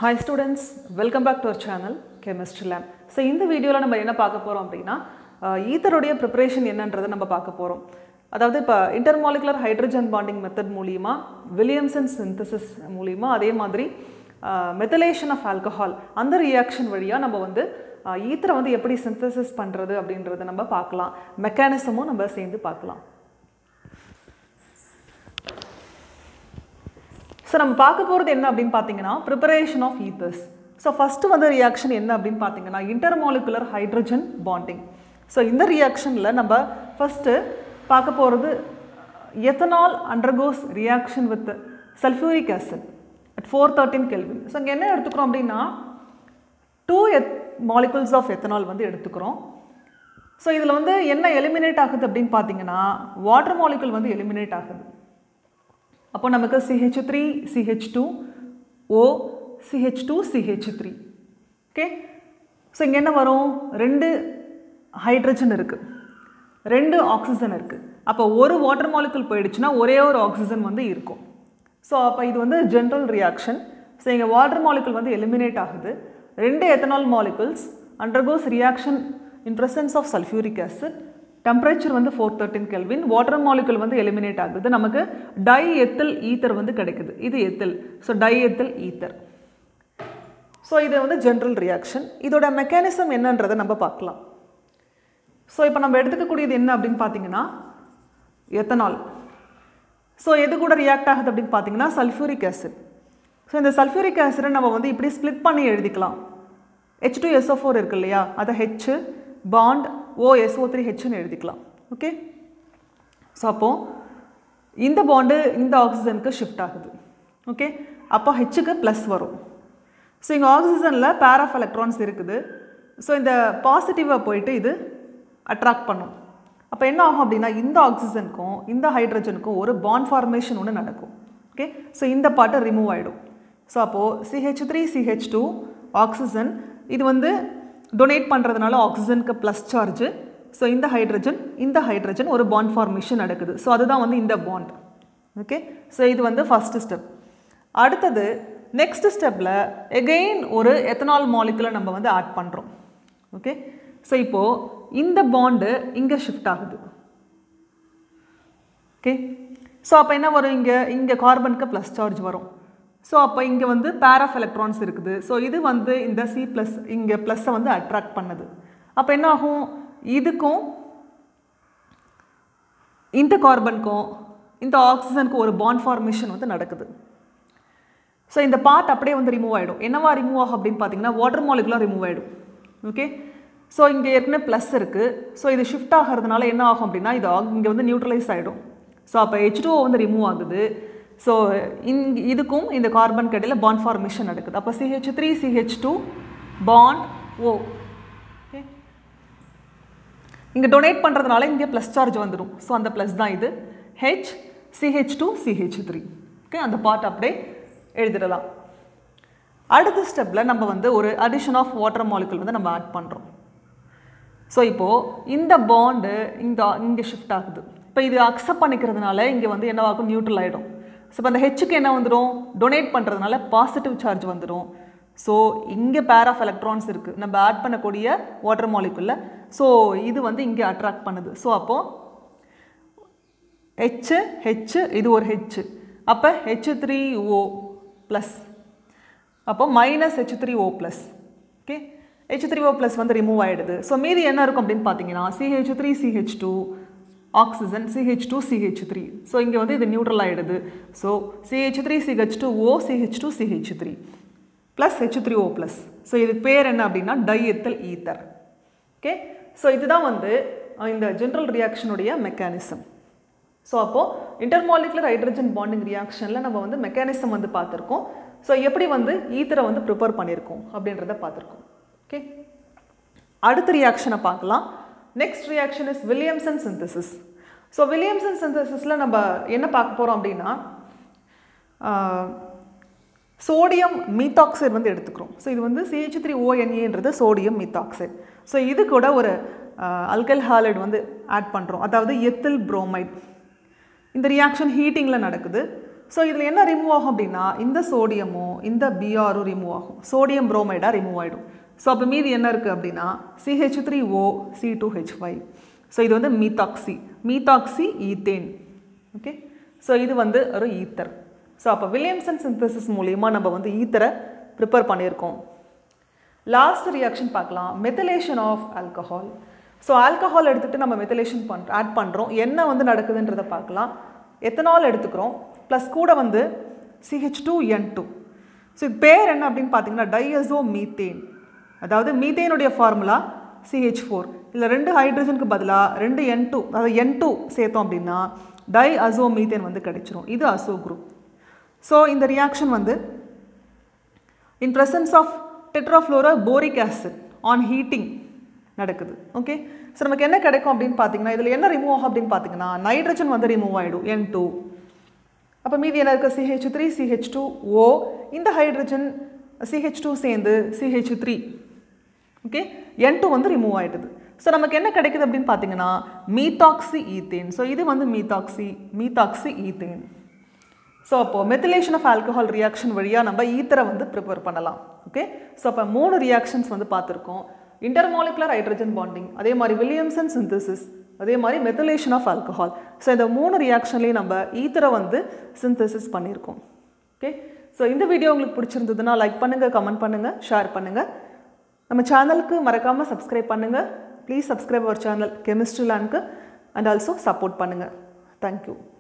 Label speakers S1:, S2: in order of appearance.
S1: hi students welcome back to our channel chemistry lab so இந்த வீடியோவில் நம்ம என்ன பார்க்க போகிறோம் அப்படின்னா ஈத்தருடைய ப்ரிப்பரேஷன் என்னன்றதை நம்ம பார்க்க போகிறோம் அதாவது இப்போ இன்டர்மாலிகுலர் ஹைட்ரஜன் பாண்டிங் மெத்தட் மூலியமா வில்லியம்சன் சிந்தசிஸ் மூலியமா அதே மாதிரி மெத்தலேஷன் ஆஃப் ஆல்கஹால் அந்த ரியாக்ஷன் வழியாக நம்ம வந்து ஈத்தரை வந்து எப்படி சிந்தசிஸ் பண்ணுறது அப்படின்றத நம்ம பார்க்கலாம் மெக்கானிசமும் நம்ம சேர்ந்து பார்க்கலாம் ஸோ நம்ம பார்க்க போகிறது என்ன அப்படின்னு பார்த்தீங்கன்னா preparation of ethers so first வந்து ரியாக்ஷன் என்ன அப்படின்னு பார்த்தீங்கன்னா இன்டர்மாலிகுலர் ஹைட்ரஜன் பாண்டிங் ஸோ இந்த ரியாக்ஷனில் நம்ம ஃபஸ்ட்டு பார்க்க போகிறது ethanol undergoes reaction with sulphuric acid at four thirteen kelvin so இங்கே என்ன எடுத்துக்கிறோம் அப்படின்னா டூ எத் மாலிகுல்ஸ் ஆஃப் எத்தனால் வந்து எடுத்துக்கிறோம் ஸோ இதில் வந்து என்ன எலிமினேட் ஆகுது அப்படின்னு பார்த்தீங்கன்னா வாட்டர் மாலிகுல் வந்து எலிமினேட் ஆகுது அப்போ நமக்கு CH three CH two O CH two CH three okay so இங்கே என்ன வரும் ரெண்டு ஹைட்ரஜன் இருக்குது ரெண்டு ஆக்சிஜன் இருக்குது அப்போ ஒரு வாட்டர் மாலிகுல் போயிடுச்சுன்னா ஒரே ஒரு ஆக்சிஜன் வந்து இருக்கும் ஸோ அப்போ இது வந்து ஜென்ரல் ரியாக்ஷன் ஸோ இங்கே வாட்டர் மாலிகுல் வந்து எலிமினேட் ஆகுது ரெண்டு ethanol molecules undergoes reaction in presence of sulphuric acid temperature வந்து four thirteen kelvin water molecule வந்து எலிமினேட் ஆகுது நமக்கு டை எத்தில் ஈத்தர் வந்து கிடைக்குது இது ethyl so di ethyl ether so இது வந்து ஜென்ரல் ரியாக்ஷன் இதோட மெக்கானிசம் என்னன்றதை நம்ம பார்க்கலாம் ஸோ இப்போ நம்ம எடுத்துக்கக்கூடியது என்ன அப்படின்னு பார்த்தீங்கன்னா எத்தனால் ஸோ எது கூட ரியாக்ட் ஆகுது அப்படின்னு பார்த்தீங்கன்னா சல்ஃபியூரிக் ஆசிட் ஸோ இந்த சல்ஃபியூரிக் ஆசிடை நம்ம வந்து இப்படி ஸ்ப்ளிட் பண்ணி எழுதிக்கலாம் ஹெச் டூ எஸ்ஓ ஃபோர் இருக்கு இல்லையா அதை ஹெச் பாண்ட் ஓஎஸ்ஓ த்ரீ ஹெச்னு எழுதிக்கலாம் ஓகே ஸோ அப்போது இந்த பாண்டு இந்த ஆக்சிஜனுக்கு ஷிஃப்ட் ஆகுது ஓகே அப்போ ஹெச்சுக்கு ப்ளஸ் வரும் ஸோ இங்கே ஆக்சிஜனில் பேர் ஆஃப் எலக்ட்ரான்ஸ் இருக்குது ஸோ இந்த பாசிட்டிவாக போயிட்டு இது அட்ராக்ட் பண்ணும் அப்போ என்ன ஆகும் அப்படின்னா இந்த ஆக்சிஜனுக்கும் இந்த ஹைட்ரஜனுக்கும் ஒரு பாண்ட் ஃபார்மேஷன் ஒன்று நடக்கும் ஓகே ஸோ இந்த பாட்டை ரிமூவ் ஆகிடும் ஸோ அப்போது CH three CH two oxygen இது வந்து டொனேட் பண்ணுறதுனால ஆக்சிஜனுக்கு ப்ளஸ் சார்ஜு ஸோ இந்த ஹைட்ரஜன் இந்த ஹைட்ரஜன் ஒரு பாண்ட் ஃபார்மேஷன் நடக்குது ஸோ அதுதான் வந்து இந்த பாண்ட் ஓகே ஸோ இது வந்து ஃபஸ்ட்டு ஸ்டெப் அடுத்தது நெக்ஸ்ட் ஸ்டெப்பில் எகெயின் ஒரு எத்தனால் மாலிகுலை நம்ம வந்து ஆட் பண்ணுறோம் ஓகே ஸோ இப்போது இந்த பாண்டு இங்கே ஷிஃப்ட் ஆகுது ஓகே ஸோ அப்போ என்ன வரும் இங்கே இங்கே கார்பனுக்கு ப்ளஸ் சார்ஜ் வரும் ஸோ அப்போ இங்கே வந்து பேர் ஆஃப் எலக்ட்ரான்ஸ் இருக்குது ஸோ இது வந்து இந்த சி ப்ளஸ் இங்கே ப்ளஸ்ஸை வந்து அட்ராக்ட் பண்ணுது அப்போ என்ன ஆகும் இதுக்கும் இந்த கார்பனுக்கும் இந்த ஆக்சிஜனுக்கும் ஒரு பாண்ட் ஃபார்மேஷன் வந்து நடக்குது ஸோ இந்த பார்ட் அப்படியே வந்து ரிமூவ் ஆகிடும் என்னவா ரிமூவ் ஆகும் அப்படின்னு பார்த்தீங்கன்னா வாட்டர் மாலிகுலாக ரிமூவ் ஆகிடும் ஓகே ஸோ இங்கே ஏற்கனவே ப்ளஸ் இருக்குது ஸோ இது ஷிஃப்ட் ஆகிறதுனால என்ன ஆகும் அப்படின்னா இது இங்கே வந்து நியூட்ரலைஸ் ஆகிடும் ஸோ அப்போ ஹெச் டூ வந்து ரிமூவ் ஆகுது ஸோ இங் இதுக்கும் இந்த கார்பன் கடையில் பாண்ட் ஃபார்மேஷன் நடக்குது அப்போ CH three CH two bond O okay இங்கே டொனேட் பண்ணுறதுனால இங்கே ப்ளஸ் சார்ஜ் வந்துடும் ஸோ அந்த ப்ளஸ் தான் இது H CH two CH three okay அந்த பார்ட் அப்படியே எழுதிடலாம் அடுத்த ஸ்டெப்பில் நம்ம வந்து ஒரு அடிஷன் ஆஃப் வாட்டர் மாலிகுல் வந்து நம்ம ஆட் பண்ணுறோம் ஸோ இப்போது இந்த பாண்டு இந்த இங்கே ஷிஃப்ட் ஆகுது இப்போ இது அக்செப்ட் பண்ணிக்கிறதுனால இங்கே வந்து என்னவாகும் நியூட்ரல் ஆகிடும் ஸோ இப்போ அந்த ஹெச்சுக்கு என்ன வந்துடும் டொனேட் பண்ணுறதுனால பாசிட்டிவ் சார்ஜ் வந்துடும் ஸோ இங்கே பேர் ஆஃப் எலக்ட்ரான்ஸ் இருக்குது நம்ம ஆட் பண்ணக்கூடிய வாட்டர் மாலிகுலில் ஸோ இது வந்து இங்கே அட்ராக்ட் பண்ணுது ஸோ அப்போது ஹெச்சு ஹெச்சு இது ஒரு ஹெச்சு அப்போ ஹெச் த்ரீ ஓ ப்ளஸ் அப்போ minus H three O plus okay H three O plus வந்து ரிமூவ் ஆகிடுது ஸோ மீதி என்ன இருக்கும் அப்படின்னு பார்த்தீங்கன்னா CH three CH two oxygen CH two CH three so இங்கே வந்து இது நியூட்ரல் ஆகிடுது so CH three CH two O CH two CH three plus H three O plus so இது பேர் என்ன அப்படின்னா டைஎத்தல் ஈத்தர் ஓகே ஸோ இதுதான் வந்து இந்த ஜென்ரல் ரியாக்ஷனுடைய மெக்கானிசம் ஸோ அப்போது இன்டர்மாலிகுலர் ஹைட்ரஜன் பாண்டிங் ரியாக்ஷனில் நம்ம வந்து மெக்கானிசம் வந்து பார்த்துருக்கோம் ஸோ எப்படி வந்து ஈத்தரை வந்து ப்ரிப்பேர் பண்ணியிருக்கோம் அப்படின்றத பார்த்துருக்கோம் ஓகே அடுத்த ரியாக்ஷனை பார்க்கலாம் next reaction is Williamson synthesis so Williamson சிந்தசிஸில் நம்ம என்ன பார்க்க போகிறோம் அப்படின்னா சோடியம் மீத்தாக்சைடு வந்து எடுத்துக்கிறோம் ஸோ இது வந்து சிஹெச் த்ரீ ஓஎன்ஏன்றது சோடியம் மீத்தாக்சைடு ஸோ இது கூட ஒரு அல்கல் ஹாலைடு வந்து ஆட் பண்ணுறோம் அதாவது எத்தில் புரோமைட் இந்த ரியாக்ஷன் ஹீட்டிங்கில் நடக்குது ஸோ இதில் என்ன ரிமூவ் ஆகும் அப்படின்னா இந்த சோடியமும் இந்த பிஆரும் ரிமூவ் ஆகும் சோடியம் புரோமைடாக ரிமூவ் ஆகிடும் ஸோ அப்போ மீதி என்ன இருக்குது அப்படின்னா CH three O C two H five so இது வந்து methoxy methoxy ethane okay so இது வந்து ஒரு ஈத்தர் ஸோ அப்போ வில்லியம்சன் சிந்தசிஸ் மூலியமா நம்ம வந்து ஈத்தரை ப்ரிப்பேர் பண்ணியிருக்கோம் லாஸ்ட் ரியாக்ஷன் பார்க்கலாம் methylation of alcohol so alcohol எடுத்துகிட்டு நம்ம மெத்திலேஷன் பண் ஆட் பண்ணுறோம் என்ன வந்து நடக்குதுன்றதை பார்க்கலாம் எத்தனால் எடுத்துக்கிறோம் ப்ளஸ் கூட வந்து CH two N two so இது பேர் என்ன அப்படின்னு பார்த்தீங்கன்னா டையசோ மீத்தேன் அதாவது மீத்தேனுடைய ஃபார்முலா சிஹெச் ஃபோர் இதில் ரெண்டு ஹைட்ரஜனுக்கு பதிலாக ரெண்டு என் டூ அதாவது என் டூ சேர்த்தோம் அப்படின்னா டை அசோ மீத்தேன் வந்து கிடைச்சிரும் இது அசோ குரூப் ஸோ இந்த ரியாக்ஷன் வந்து in presence of tetrafluoroboric acid on heating நடக்குது ஓகே ஸோ நமக்கு என்ன கிடைக்கும் அப்படின்னு பார்த்தீங்கன்னா இதில் என்ன ரிமூவ் ஆகும் அப்படின்னு பார்த்தீங்கன்னா நைட்ரஜன் வந்து ரிமூவ் ஆகிடும் என் டூ அப்போ மீதி என்ன இருக்குது CH three CH two O இந்த ஹைட்ரஜன் சிஹெச் டூ சேர்ந்து CH three okay N two வந்து ரிமூவ் ஆகிடுது ஸோ நமக்கு என்ன கிடைக்குது அப்படின்னு பார்த்தீங்கன்னா மீத்தாக்சி ஈத்தேன் ஸோ இது வந்து மீத்தாக்சி மீத்தாக்சி ஈத்தேன் ஸோ அப்போது மெத்திலேஷன் ஆஃப் ஆல்கஹால் ரியாக்ஷன் வழியாக நம்ம ஈத்தரை வந்து ப்ரிப்பேர் பண்ணலாம் ஓகே ஸோ அப்போ மூணு ரியாக்ஷன்ஸ் வந்து பார்த்துருக்கோம் இன்டர்மாலிகுலர் ஹைட்ரஜன் பாண்டிங் அதே மாதிரி வில்லியம்சன் சிந்தசிஸ் அதே மாதிரி மெத்திலேஷன் ஆஃப் ஆல்கஹால் ஸோ இந்த மூணு ரியாக்ஷன்லேயும் நம்ம ஈத்தரை வந்து சிந்தசிஸ் பண்ணியிருக்கோம் ஓகே ஸோ இந்த வீடியோ உங்களுக்கு பிடிச்சிருந்ததுன்னா லைக் பண்ணுங்கள் கமெண்ட் பண்ணுங்கள் ஷேர் பண்ணுங்கள் நம்ம சேனலுக்கு மறக்காமல் சப்ஸ்கிரைப் பண்ணுங்கள் please subscribe our channel chemistry லேண்ட்க்கு அண்ட் ஆல்சோ சப்போர்ட் பண்ணுங்கள் தேங்க்யூ